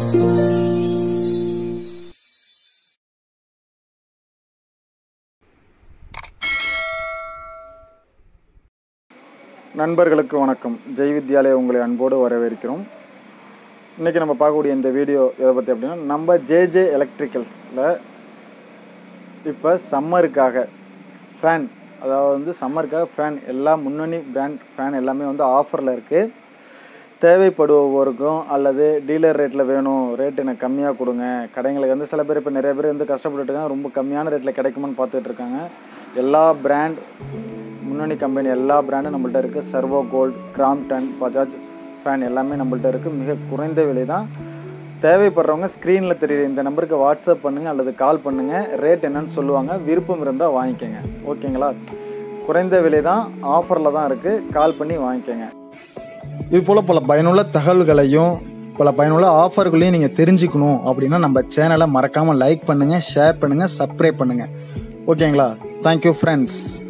நண்பர்களுக்கு வணக்கம் ஜெய் வித்யாலயா உங்களை அன்போடு வரவேற்கிறோம் இன்றைக்கி நம்ம பார்க்கக்கூடிய இந்த வீடியோ எதை பற்றி அப்படின்னா நம்ம ஜேஜே எலக்ட்ரிக்கல்ஸில் இப்போ சம்மருக்காக ஃபேன் அதாவது வந்து சம்மருக்காக ஃபேன் எல்லா முன்னணி பிராண்ட் ஃபேன் எல்லாமே வந்து ஆஃபரில் இருக்குது தேவைப்படுபவருக்கும் அல்லது டீலர் ரேட்டில் வேணும் ரேட் எனக்கு கம்மியாக கொடுங்க கடைங்களுக்கு வந்து சில பேர் இப்போ நிறைய பேர் வந்து கஷ்டப்பட்டுட்டு இருக்காங்க ரொம்ப கம்மியான ரேட்டில் கிடைக்குமான்னு பார்த்துட்டு இருக்காங்க எல்லா பிராண்ட் முன்னணி கம்பெனி எல்லா பிராண்டும் நம்மள்ட்ட இருக்குது Servo Gold Crompton Bajaj fan எல்லாமே நம்மள்ட்ட இருக்குது மிக குறைந்த விலை தான் தேவைப்படுறவங்க ஸ்க்ரீனில் தெரியுற இந்த நம்பருக்கு வாட்ஸ்அப் பண்ணுங்கள் அல்லது கால் பண்ணுங்கள் ரேட் என்னன்னு சொல்லுவாங்க விருப்பம் இருந்தால் வாங்கிக்கோங்க ஓகேங்களா குறைந்த விலை தான் ஆஃபரில் தான் இருக்குது கால் பண்ணி வாங்கிக்கோங்க இது போல் பல பயனுள்ள தகவல்களையும் பல பயனுள்ள ஆஃபர்களையும் நீங்கள் தெரிஞ்சுக்கணும் அப்படின்னா நம்ம சேனலை மறக்காமல் லைக் பண்ணுங்கள் ஷேர் பண்ணுங்கள் சப்ஸ்கிரைப் பண்ணுங்கள் ஓகேங்களா தேங்க்யூ ஃப்ரெண்ட்ஸ்